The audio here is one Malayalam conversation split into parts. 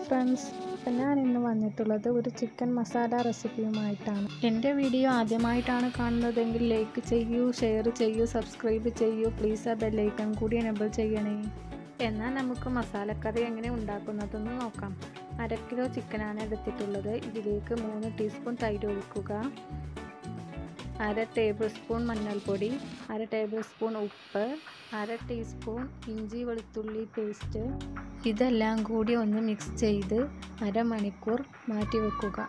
ഫ്രണ്ട്സ് അപ്പം ഞാൻ ഇന്ന് വന്നിട്ടുള്ളത് ഒരു ചിക്കൻ മസാല റെസിപ്പിയുമായിട്ടാണ് എൻ്റെ വീഡിയോ ആദ്യമായിട്ടാണ് കാണുന്നതെങ്കിൽ ലൈക്ക് ചെയ്യൂ ഷെയർ ചെയ്യൂ സബ്സ്ക്രൈബ് ചെയ്യൂ പ്ലീസ് ആ ബെല്ലൈക്കൺ കൂടി എനബിൾ ചെയ്യണേ എന്നാൽ നമുക്ക് മസാലക്കറി എങ്ങനെ ഉണ്ടാക്കുന്നതെന്ന് നോക്കാം അര കിലോ ചിക്കനാണ് എടുത്തിട്ടുള്ളത് ഇതിലേക്ക് മൂന്ന് ടീസ്പൂൺ തൈര് ഒഴിക്കുക അര ടേബിൾ സ്പൂൺ മഞ്ഞൾപ്പൊടി അര ടേബിൾ സ്പൂൺ ഉപ്പ് അര ടീസ്പൂൺ ഇഞ്ചി വെളുത്തുള്ളി പേസ്റ്റ് ഇതെല്ലാം കൂടി ഒന്ന് മിക്സ് ചെയ്ത് അരമണിക്കൂർ മാറ്റി വെക്കുക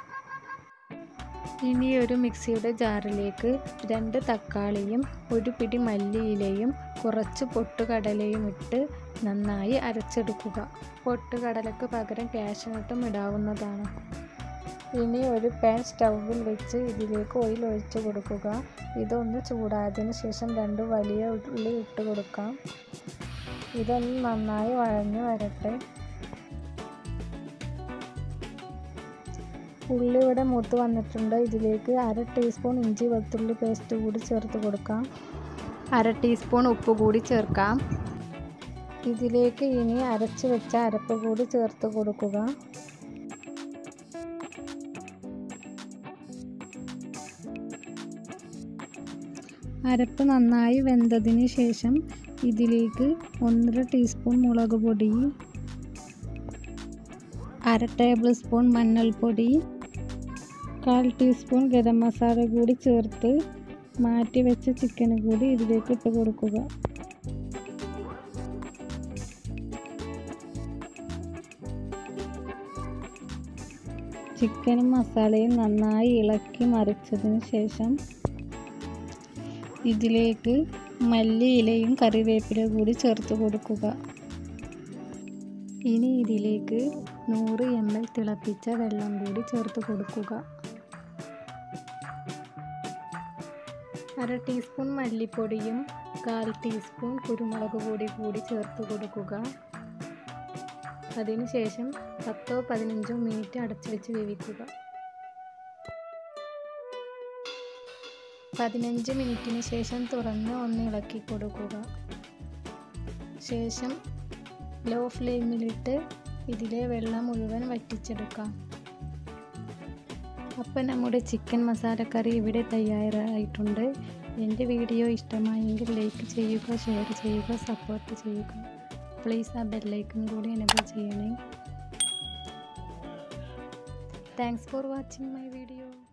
ഇനി ഒരു മിക്സിയുടെ ജാറിലേക്ക് രണ്ട് തക്കാളിയും ഒരു പിടി മല്ലിയിലയും കുറച്ച് പൊട്ടുകടലയും ഇട്ട് നന്നായി അരച്ചെടുക്കുക പൊട്ടുകടലയ്ക്ക് പകരം കാഷ്നട്ടും ഇടാവുന്നതാണ് ഇനി ഒരു പാൻ സ്റ്റൗവിൽ വെച്ച് ഇതിലേക്ക് ഓയിൽ ഒഴിച്ചു കൊടുക്കുക ഇതൊന്ന് ചൂടായതിനു ശേഷം രണ്ട് വലിയ ഉള്ളി ഇട്ട് കൊടുക്കാം ഇതൊന്ന് നന്നായി വഴഞ്ഞു വരട്ടെ ഉള്ളി ഇവിടെ മൂത്ത് വന്നിട്ടുണ്ട് ഇതിലേക്ക് അര ടീസ്പൂൺ ഇഞ്ചി വെളുത്തുള്ളി പേസ്റ്റ് കൂടി ചേർത്ത് കൊടുക്കാം അര ടീസ്പൂൺ ഉപ്പ് കൂടി ചേർക്കാം ഇതിലേക്ക് ഇനി അരച്ച് വെച്ച അരപ്പ് കൂടി ചേർത്ത് കൊടുക്കുക അരപ്പ് നന്നായി വെന്തതിന് ശേഷം ഇതിലേക്ക് ഒന്നര ടീസ്പൂൺ മുളക് പൊടി അര ടേബിൾ സ്പൂൺ മഞ്ഞൾപ്പൊടി കാൽ ടീസ്പൂൺ ഗരം മസാല കൂടി ചേർത്ത് മാറ്റി വെച്ച ചിക്കൻ കൂടി ഇതിലേക്ക് ഇട്ട് കൊടുക്കുക ചിക്കനും മസാലയും നന്നായി ഇളക്കി മറിച്ചതിന് ശേഷം ഇതിലേക്ക് മല്ലിയിലയും കറിവേപ്പില കൂടി ചേർത്ത് കൊടുക്കുക ഇനി ഇതിലേക്ക് നൂറ് എം എൽ തിളപ്പിച്ച വെള്ളം കൂടി ചേർത്ത് കൊടുക്കുക അര ടീസ്പൂൺ മല്ലിപ്പൊടിയും കാൽ ടീസ്പൂൺ കുരുമുളക് പൊടി കൂടി ചേർത്ത് കൊടുക്കുക അതിനുശേഷം പത്തോ പതിനഞ്ചോ മിനിറ്റ് അടച്ചു വെച്ച് വേവിക്കുക പതിനഞ്ച് മിനിറ്റിന് ശേഷം തുറന്ന് ഒന്ന് ഇളക്കി കൊടുക്കുക ശേഷം ലോ ഫ്ലെയിമിലിട്ട് ഇതിലെ വെള്ളം മുഴുവൻ വറ്റിച്ചെടുക്കാം അപ്പം നമ്മുടെ ചിക്കൻ മസാലക്കറി ഇവിടെ തയ്യാറായിട്ടുണ്ട് എൻ്റെ വീഡിയോ ഇഷ്ടമായെങ്കിൽ ലൈക്ക് ചെയ്യുക ഷെയർ ചെയ്യുക സപ്പോർട്ട് ചെയ്യുക പ്ലീസ് ആ ബെല്ലൈക്കൺ കൂടി എനബിൾ ചെയ്യണേ thanks for watching my video